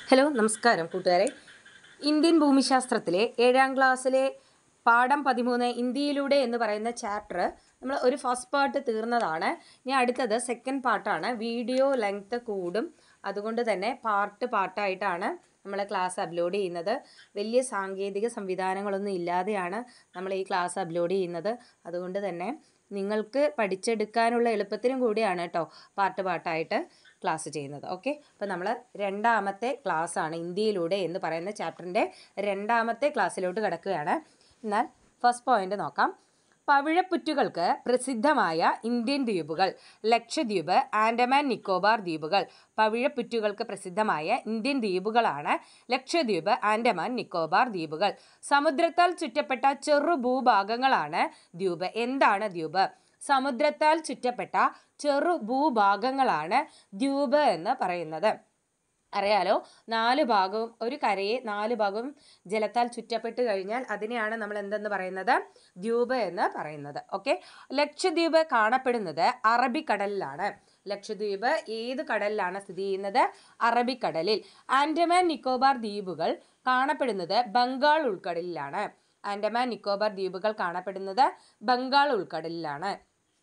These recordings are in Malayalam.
ഹലോ നമസ്കാരം കൂട്ടുകാരെ ഇന്ത്യൻ ഭൂമിശാസ്ത്രത്തിലെ ഏഴാം ക്ലാസ്സിലെ പാഠം പതിമൂന്ന് ഇന്ത്യയിലൂടെ എന്ന് പറയുന്ന ചാപ്റ്റർ നമ്മൾ ഒരു ഫസ്റ്റ് പാർട്ട് തീർന്നതാണ് ഇനി അടുത്തത് സെക്കൻഡ് പാർട്ടാണ് വീഡിയോ ലെങ്ത് കൂടും അതുകൊണ്ട് തന്നെ പാർട്ട് പാർട്ടായിട്ടാണ് നമ്മൾ ക്ലാസ് അപ്ലോഡ് ചെയ്യുന്നത് വലിയ സാങ്കേതിക സംവിധാനങ്ങളൊന്നും ഇല്ലാതെയാണ് നമ്മൾ ഈ ക്ലാസ് അപ്ലോഡ് ചെയ്യുന്നത് അതുകൊണ്ട് തന്നെ നിങ്ങൾക്ക് പഠിച്ചെടുക്കാനുള്ള എളുപ്പത്തിനും കൂടിയാണ് കേട്ടോ പാർട്ട് പാർട്ടായിട്ട് ക്ലാസ് ചെയ്യുന്നത് ഓക്കെ അപ്പോൾ നമ്മൾ രണ്ടാമത്തെ ക്ലാസ് ആണ് ഇന്ത്യയിലൂടെ എന്ന് പറയുന്ന ചാപ്റ്ററിൻ്റെ രണ്ടാമത്തെ ക്ലാസ്സിലോട്ട് കിടക്കുകയാണ് എന്നാൽ ഫസ്റ്റ് പോയിന്റ് നോക്കാം പവിഴപ്പുറ്റുകൾക്ക് പ്രസിദ്ധമായ ഇന്ത്യൻ ദ്വീപുകൾ ലക്ഷദ്വീപ് ആൻഡമാൻ നിക്കോബാർ ദ്വീപുകൾ പവിഴപ്പുറ്റുകൾക്ക് പ്രസിദ്ധമായ ഇന്ത്യൻ ദ്വീപുകളാണ് ലക്ഷദ്വീപ് ആൻഡമാൻ നിക്കോബാർ ദ്വീപുകൾ സമുദ്രത്താൽ ചുറ്റപ്പെട്ട ചെറു ഭൂഭാഗങ്ങളാണ് ദ്വീപ് എന്താണ് ദ്വീപ് സമുദ്രത്താൽ ചുറ്റപ്പെട്ട ചെറു ഭൂഭാഗങ്ങളാണ് ദ്വീപ് എന്ന് പറയുന്നത് അറിയാലോ നാല് ഭാഗവും ഒരു കരയെ നാല് ഭാഗവും ജലത്താൽ ചുറ്റപ്പെട്ട് കഴിഞ്ഞാൽ അതിനെയാണ് നമ്മൾ എന്തെന്ന് പറയുന്നത് ദ്വീപ് എന്ന് പറയുന്നത് ഓക്കെ ലക്ഷദ്വീപ് കാണപ്പെടുന്നത് അറബിക്കടലിലാണ് ലക്ഷദ്വീപ് ഏത് കടലിലാണ് സ്ഥിതി ചെയ്യുന്നത് അറബിക്കടലിൽ ആൻഡമാൻ നിക്കോബാർ ദ്വീപുകൾ കാണപ്പെടുന്നത് ബംഗാൾ ഉൾക്കടലിലാണ് ആൻഡമാൻ നിക്കോബാർ ദ്വീപുകൾ കാണപ്പെടുന്നത് ബംഗാൾ ഉൾക്കടലിലാണ്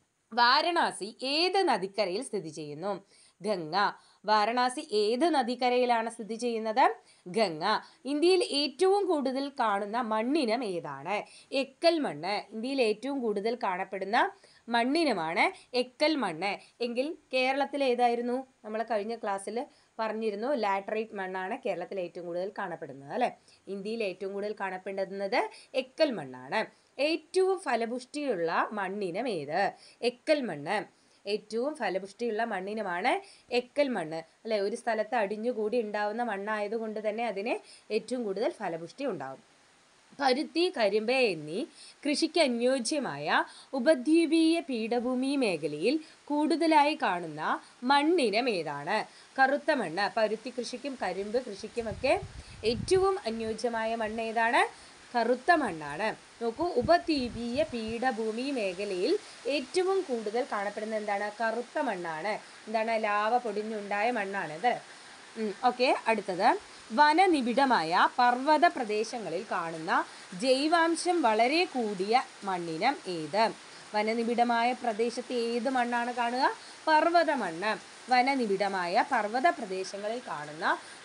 വാരണാസി ഏത് നദിക്കരയിൽ സ്ഥിതി ചെയ്യുന്നു ഗംഗ വാരണാസി ഏത് നദിക്കരയിലാണ് സ്ഥിതി ചെയ്യുന്നത് ഗംഗ ഇന്ത്യയിൽ ഏറ്റവും കൂടുതൽ കാണുന്ന മണ്ണിനം ഏതാണ് എക്കൽ മണ്ണ് ഇന്ത്യയിൽ ഏറ്റവും കൂടുതൽ കാണപ്പെടുന്ന മണ്ണിനമാണ് എക്കൽ മണ്ണ് എങ്കിൽ കേരളത്തിൽ ഏതായിരുന്നു നമ്മൾ കഴിഞ്ഞ ക്ലാസ്സിൽ പറഞ്ഞിരുന്നു ലാറ്ററൈറ്റ് മണ്ണാണ് കേരളത്തിൽ ഏറ്റവും കൂടുതൽ കാണപ്പെടുന്നത് അല്ലേ ഇന്ത്യയിൽ ഏറ്റവും കൂടുതൽ കാണപ്പെടുന്നത് എക്കൽ മണ്ണാണ് ഏറ്റവും ഫലപുഷ്ടിയുള്ള മണ്ണിനം ഏത് എക്കൽ മണ്ണ് ഏറ്റവും ഫലപുഷ്ടിയുള്ള മണ്ണിനുമാണ് എക്കൽ മണ്ണ് അല്ലെ ഒരു സ്ഥലത്ത് അടിഞ്ഞുകൂടി ഉണ്ടാവുന്ന മണ്ണായതുകൊണ്ട് തന്നെ അതിന് ഏറ്റവും കൂടുതൽ ഫലപുഷ്ടി ഉണ്ടാവും പരുത്തി കരിമ്പ എന്നീ കൃഷിക്ക് അനുയോജ്യമായ ഉപദ്വീപീയ പീഠഭൂമി മേഖലയിൽ കൂടുതലായി കാണുന്ന മണ്ണിനം ഏതാണ് കറുത്ത മണ്ണ് പരുത്തി കൃഷിക്കും കരിമ്പ് കൃഷിക്കുമൊക്കെ ഏറ്റവും അനുയോജ്യമായ മണ്ണ് ഏതാണ് കറുത്ത മണ്ണാണ് നോക്കൂ ഉപദ്വീപീയ പീഠഭൂമി മേഖലയിൽ ഏറ്റവും കൂടുതൽ കാണപ്പെടുന്ന എന്താണ് കറുത്ത മണ്ണാണ് എന്താണ് ലാവ പൊടിഞ്ഞുണ്ടായ മണ്ണാണ് ഇത് ഓക്കെ അടുത്തത് വനനിബിഡമായ പർവ്വത പ്രദേശങ്ങളിൽ കാണുന്ന ജൈവാംശം വളരെ കൂടിയ മണ്ണിനം ഏത് വനനിബിഡമായ പ്രദേശത്ത് ഏത് മണ്ണാണ് കാണുക പർവ്വത മണ്ണ് വനനിബിഡമായ പർവ്വത പ്രദേശങ്ങളിൽ കാണുന്ന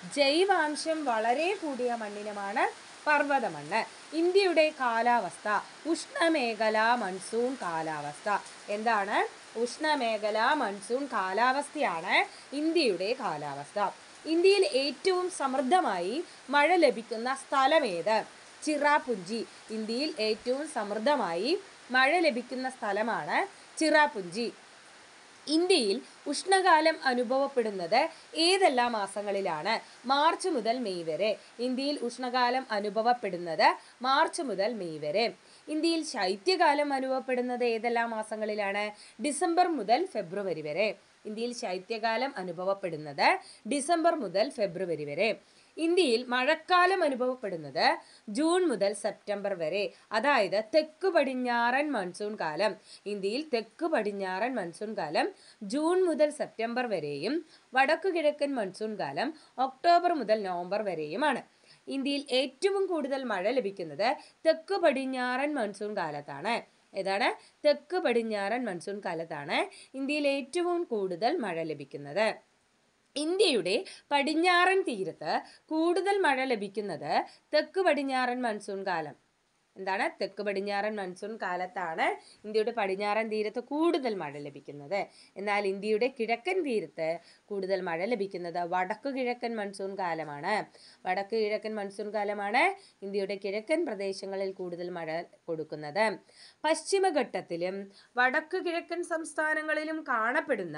ജൈവാംശം വളരെ കൂടിയ മണ്ണിനമാണ് പർവ്വത മണ്ണ് ഇന്ത്യയുടെ കാലാവസ്ഥ ഉഷ്ണമേഖല മൺസൂൺ കാലാവസ്ഥ എന്താണ് ഉഷ്ണമേഖല മൺസൂൺ കാലാവസ്ഥയാണ് ഇന്ത്യയുടെ കാലാവസ്ഥ ഇന്ത്യയിൽ ഏറ്റവും സമൃദ്ധമായി മഴ ലഭിക്കുന്ന സ്ഥലമേത് ചിറാപുഞ്ചി ഇന്ത്യയിൽ ഏറ്റവും സമൃദ്ധമായി മഴ ലഭിക്കുന്ന സ്ഥലമാണ് ചിറാപുഞ്ചി ഇന്ത്യയിൽ ഉഷ്ണകാലം അനുഭവപ്പെടുന്നത് ഏതെല്ലാം മാസങ്ങളിലാണ് മാർച്ച് മുതൽ മെയ് വരെ ഇന്ത്യയിൽ ഉഷ്ണകാലം അനുഭവപ്പെടുന്നത് മാർച്ച് മുതൽ മെയ് വരെ ഇന്ത്യയിൽ ശൈത്യകാലം അനുഭവപ്പെടുന്നത് ഏതെല്ലാം മാസങ്ങളിലാണ് ഡിസംബർ മുതൽ ഫെബ്രുവരി വരെ ഇന്ത്യയിൽ ശൈത്യകാലം അനുഭവപ്പെടുന്നത് ഡിസംബർ മുതൽ ഫെബ്രുവരി വരെ ഇന്ത്യയിൽ മഴക്കാലം അനുഭവപ്പെടുന്നത് ജൂൺ മുതൽ സെപ്റ്റംബർ വരെ അതായത് തെക്ക് പടിഞ്ഞാറൻ മൺസൂൺ കാലം ഇന്ത്യയിൽ തെക്ക് പടിഞ്ഞാറൻ മൺസൂൺ കാലം ജൂൺ മുതൽ സെപ്റ്റംബർ വരെയും വടക്കു കിഴക്കൻ മൺസൂൺ കാലം ഒക്ടോബർ മുതൽ നവംബർ വരെയുമാണ് ഇന്ത്യയിൽ ഏറ്റവും കൂടുതൽ മഴ ലഭിക്കുന്നത് തെക്ക് പടിഞ്ഞാറൻ മൺസൂൺ കാലത്താണ് ഏതാണ് തെക്ക് പടിഞ്ഞാറൻ മൺസൂൺ കാലത്താണ് ഇന്ത്യയിൽ ഏറ്റവും കൂടുതൽ മഴ ലഭിക്കുന്നത് ഇന്ത്യയുടെ പടിഞ്ഞാറൻ തീരത്ത് കൂടുതൽ മഴ ലഭിക്കുന്നത് തെക്ക് പടിഞ്ഞാറൻ മൺസൂൺ കാലം എന്താണ് തെക്ക് പടിഞ്ഞാറൻ മൺസൂൺ കാലത്താണ് ഇന്ത്യയുടെ പടിഞ്ഞാറൻ തീരത്ത് കൂടുതൽ മഴ ലഭിക്കുന്നത് എന്നാൽ ഇന്ത്യയുടെ കിഴക്കൻ തീരത്ത് കൂടുതൽ മഴ ലഭിക്കുന്നത് വടക്കു കിഴക്കൻ മൺസൂൺ കാലമാണ് വടക്കു കിഴക്കൻ മൺസൂൺ കാലമാണ് ഇന്ത്യയുടെ കിഴക്കൻ പ്രദേശങ്ങളിൽ കൂടുതൽ മഴ കൊടുക്കുന്നത് പശ്ചിമഘട്ടത്തിലും വടക്കു കിഴക്കൻ സംസ്ഥാനങ്ങളിലും കാണപ്പെടുന്ന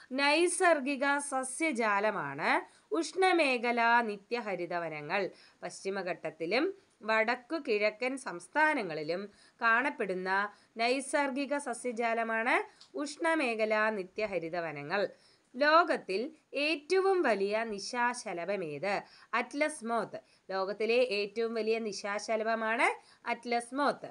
നൈസർഗിക സസ്യജാലമാണ് ഉഷ്ണമേഖല നിത്യഹരിതവനങ്ങൾ പശ്ചിമഘട്ടത്തിലും വടക്കു കിഴക്കൻ സംസ്ഥാനങ്ങളിലും കാണപ്പെടുന്ന നൈസർഗിക സസ്യജാലമാണ് ഉഷ്ണമേഖല നിത്യഹരിതവനങ്ങൾ ലോകത്തിൽ ഏറ്റവും വലിയ നിശാശലഭമേത് അറ്റ്ലസ് മോത്ത് ലോകത്തിലെ ഏറ്റവും വലിയ നിശാശലഭമാണ് അറ്റ്ലസ് മോത്ത്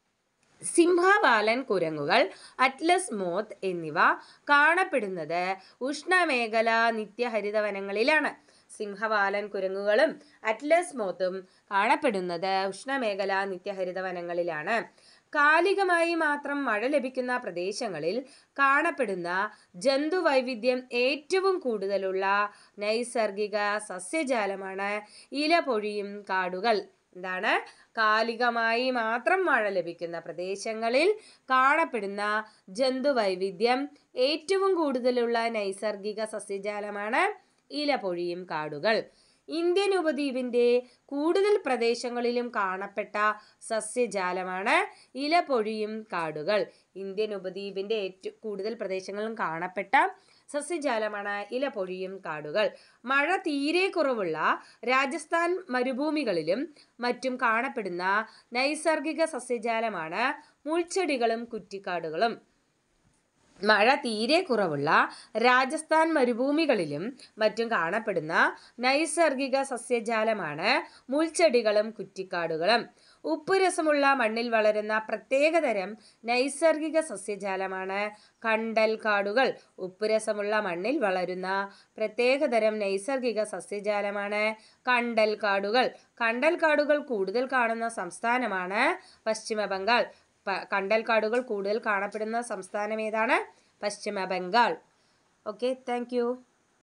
സിംഹവാലൻ കുരങ്ങുകൾ അറ്റ്ലസ് മോത്ത് എന്നിവ കാണപ്പെടുന്നത് ഉഷ്ണമേഖല നിത്യഹരിതവനങ്ങളിലാണ് സിംഹവാലൻ കുരങ്ങുകളും അറ്റ്ലസ് മോത്തും കാണപ്പെടുന്നത് ഉഷ്ണമേഖല നിത്യഹരിത വനങ്ങളിലാണ് കാലികമായി മാത്രം മഴ ലഭിക്കുന്ന പ്രദേശങ്ങളിൽ കാണപ്പെടുന്ന ജന്തുവൈവിധ്യം ഏറ്റവും കൂടുതലുള്ള നൈസർഗിക സസ്യജാലമാണ് ഇലപൊഴിയും കാടുകൾ എന്താണ് കാലികമായി മാത്രം മഴ ലഭിക്കുന്ന പ്രദേശങ്ങളിൽ കാണപ്പെടുന്ന ജന്തുവൈവിധ്യം ഏറ്റവും കൂടുതലുള്ള നൈസർഗിക സസ്യജാലമാണ് ഇലപൊഴിയും കാടുകൾ ഇന്ത്യൻ ഉപദ്വീപിൻ്റെ കൂടുതൽ പ്രദേശങ്ങളിലും കാണപ്പെട്ട സസ്യജാലമാണ് ഇലപൊഴിയും കാടുകൾ ഇന്ത്യൻ ഉപദ്വീപിൻ്റെ ഏറ്റവും കൂടുതൽ പ്രദേശങ്ങളിലും കാണപ്പെട്ട സസ്യജാലമാണ് ഇലപൊഴിയും കാടുകൾ മഴ തീരെ കുറവുള്ള രാജസ്ഥാൻ മരുഭൂമികളിലും മറ്റും കാണപ്പെടുന്ന നൈസർഗിക സസ്യജാലമാണ് മുൾച്ചെടികളും കുറ്റിക്കാടുകളും മഴ തീരെ കുറവുള്ള രാജസ്ഥാൻ മരുഭൂമികളിലും മറ്റും കാണപ്പെടുന്ന നൈസർഗിക സസ്യജാലമാണ് മുൾച്ചെടികളും കുറ്റിക്കാടുകളും ഉപ്പുരസമുള്ള മണ്ണിൽ വളരുന്ന പ്രത്യേകതരം നൈസർഗിക സസ്യജാലമാണ് കണ്ടൽ കാടുകൾ ഉപ്പുരസമുള്ള മണ്ണിൽ വളരുന്ന പ്രത്യേകതരം നൈസർഗിക സസ്യജാലമാണ് കണ്ടൽ കാടുകൾ കണ്ടൽ കാടുകൾ കൂടുതൽ കാണുന്ന സംസ്ഥാനമാണ് പശ്ചിമ ബംഗാൾ പ- കണ്ടൽ കാടുകൾ കൂടുതൽ കാണപ്പെടുന്ന സംസ്ഥാനം ഏതാണ് പശ്ചിമ ബംഗാൾ ഓക്കെ താങ്ക് യു